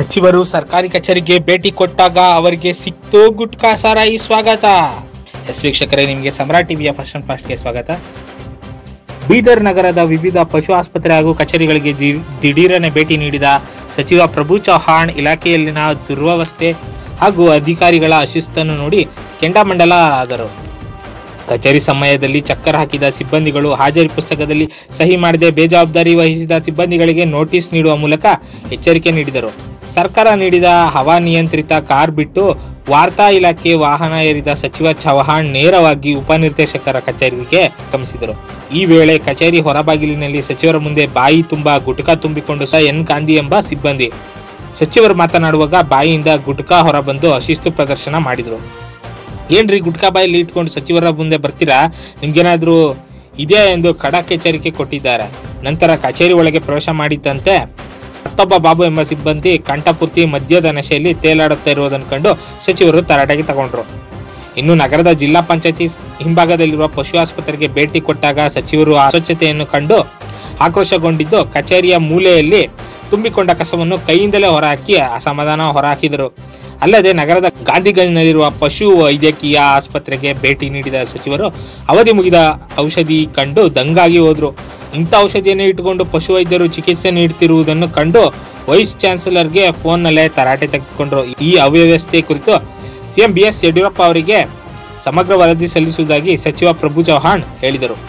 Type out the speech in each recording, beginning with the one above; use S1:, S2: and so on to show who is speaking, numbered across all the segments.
S1: ಸಚಿವರು ಸರ್ಕಾರಿ ಕಚೇರಿಗೆ ಭೇಟಿ ಕೊಟ್ಟಾಗ ಅವರಿಗೆ ಸಿಕ್ತು ಗುಟ್ಕಾ ಸಾರಾಯಿ ಸ್ವಾಗತ ಎಸ್ ವೀಕ್ಷಕರೇ ನಿಮಗೆ ಸಮ್ರಾಟ್ ಟಿವಿಯ ಫಸ್ಟ್ ಅಂಡ್ ಫಾಸ್ಟ್ಗೆ ಸ್ವಾಗತ ಬೀದರ್ ನಗರದ ವಿವಿಧ ಪಶು ಆಸ್ಪತ್ರೆ ಹಾಗೂ ಕಚೇರಿಗಳಿಗೆ ದಿ- ದಿಢೀರನೆ ಭೇಟಿ ನೀಡಿದ ಸಚಿವ ಪ್ರಭು ಚೌಹಾಣ್ ಇಲಾಖೆಯಲ್ಲಿನ ದುರ್ವ್ಯವಸ್ಥೆ ಹಾಗೂ ಅಧಿಕಾರಿಗಳ ಅಶಿಸ್ತನ್ನು ನೋಡಿ ಕೆಂಡಾಮಂಡಲ ಆದರು ಕಚೇರಿ ಸಮಯದಲ್ಲಿ ಚಕ್ಕರ್ ಹಾಕಿದ ಸಿಬ್ಬಂದಿಗಳು ಹಾಜರಿ ಪುಸ್ತಕದಲ್ಲಿ ಸಹಿ ಮಾಡದೆ ಬೇಜವಾಬ್ದಾರಿ ವಹಿಸಿದ ಸಿಬ್ಬಂದಿಗಳಿಗೆ ನೋಟಿಸ್ ನೀಡುವ ಮೂಲಕ ಎಚ್ಚರಿಕೆ ನೀಡಿದರು ಸರ್ಕಾರ ನೀಡಿದ ಹವಾನಿಯಂತ್ರಿತ ಕಾರ್ ಬಿಟ್ಟು ವಾರ್ತಾ ಇಲಾಖೆ ವಾಹನ ಏರಿದ ಸಚಿವ ಚೌಹಾಣ್ ನೇರವಾಗಿ ಉಪನಿರ್ದೇಶಕರ ಕಚೇರಿಗೆ ಆಗಮಿಸಿದರು ಈ ವೇಳೆ ಕಚೇರಿ ಹೊರಬಾಗಿಲಿನಲ್ಲಿ ಸಚಿವರ ಮುಂದೆ ಬಾಯಿ ತುಂಬಾ ಗುಟ್ಕಾ ತುಂಬಿಕೊಂಡು ಸ ಎನ್ ಗಾಂಧಿ ಎಂಬ ಸಿಬ್ಬಂದಿ ಸಚಿವರು ಮಾತನಾಡುವಾಗ ಬಾಯಿಯಿಂದ ಗುಟ್ಕಾ ಹೊರಬಂದು ಅಶಿಸ್ತು ಪ್ರದರ್ಶನ ಮಾಡಿದರು ಏನ್ರಿ ಗುಟ್ಕಾ ಬಾಯಲ್ಲಿ ಇಟ್ಕೊಂಡು ಸಚಿವರ ಮುಂದೆ ಬರ್ತೀರಾ ನಿಮ್ಗೇನಾದ್ರೂ ಇದೆಯಾ ಎಂದು ಖಡಕ್ ಎಚ್ಚರಿಕೆ ಕೊಟ್ಟಿದ್ದಾರೆ ನಂತರ ಕಚೇರಿ ಒಳಗೆ ಪ್ರವೇಶ ಮಾಡಿದ್ದಂತೆ ಮತ್ತೊಬ್ಬ ಬಾಬು ಎಂಬ ಸಿಬ್ಬಂದಿ ಕಂಠಪೂರ್ತಿ ಮದ್ಯದ ನಶೆಯಲ್ಲಿ ತೇಲಾಡುತ್ತಾ ಇರುವುದನ್ನು ಕಂಡು ಸಚಿವರು ತರಾಟೆಗೆ ತಗೊಂಡ್ರು ಇನ್ನು ನಗರದ ಜಿಲ್ಲಾ ಪಂಚಾಯತಿ ಹಿಂಭಾಗದಲ್ಲಿರುವ ಪಶು ಆಸ್ಪತ್ರೆಗೆ ಭೇಟಿ ಕೊಟ್ಟಾಗ ಸಚಿವರು ಅಸ್ವಚ್ಛತೆಯನ್ನು ಕಂಡು ಆಕ್ರೋಶಗೊಂಡಿದ್ದು ಕಚೇರಿಯ ಮೂಲೆಯಲ್ಲಿ ತುಂಬಿಕೊಂಡ ಕಸವನ್ನು ಕೈಯಿಂದಲೇ ಹೊರಹಾಕಿ ಅಸಮಾಧಾನ ಹೊರಹಾಕಿದರು ಅಲ್ಲದೆ ನಗರದ ಗಾಂಧಿಗಂಜ್ನಲ್ಲಿರುವ ಪಶು ವೈದ್ಯಕೀಯ ಆಸ್ಪತ್ರೆಗೆ ಭೇಟಿ ನೀಡಿದ ಸಚಿವರು ಅವಧಿ ಮುಗಿದ ಔಷಧಿ ಕಂಡು ದಂಗಾಗಿ ಹೋದ್ರು ಇಂಥ ಔಷಧಿಯನ್ನು ಇಟ್ಟುಕೊಂಡು ಪಶು ವೈದ್ಯರು ಚಿಕಿತ್ಸೆ ನೀಡುತ್ತಿರುವುದನ್ನು ಕಂಡು ವೈಸ್ ಚಾನ್ಸಲರ್ಗೆ ಫೋನ್ನಲ್ಲೇ ತರಾಟೆ ತೆಗೆದುಕೊಂಡ್ರು ಈ ಅವ್ಯವಸ್ಥೆ ಕುರಿತು ಸಿಎಂ ಬಿ ಎಸ್ ಯಡಿಯೂರಪ್ಪ ಅವರಿಗೆ ಸಮಗ್ರ ವರದಿ ಸಲ್ಲಿಸುವುದಾಗಿ ಸಚಿವ ಪ್ರಭು ಚೌಹಾಣ್ ಹೇಳಿದರು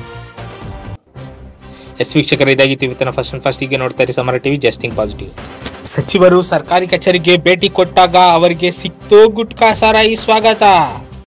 S1: ಎಸ್ ವೀಕ್ಷಕರ ಇದಾಗಿತ್ತು ಇವತ್ತಿನ ಫಸ್ಟ್ ಅಂಡ್ ಫಸ್ಟ್ ಹೀಗೆ ನೋಡ್ತಾ ಇರಿ ಸಮರ ಟಿವಿ ಜಸ್ಟಿಂಗ್ ಪಾಸಿಟಿವ್ ಸಚಿವರು ಸರ್ಕಾರಿ ಕಚೇರಿಗೆ ಭೇಟಿ ಕೊಟ್ಟಾಗ ಅವರಿಗೆ ಸಿಕ್ತು ಗುಟ್ಕಾ ಸಾರಾಯಿ ಸ್ವಾಗತ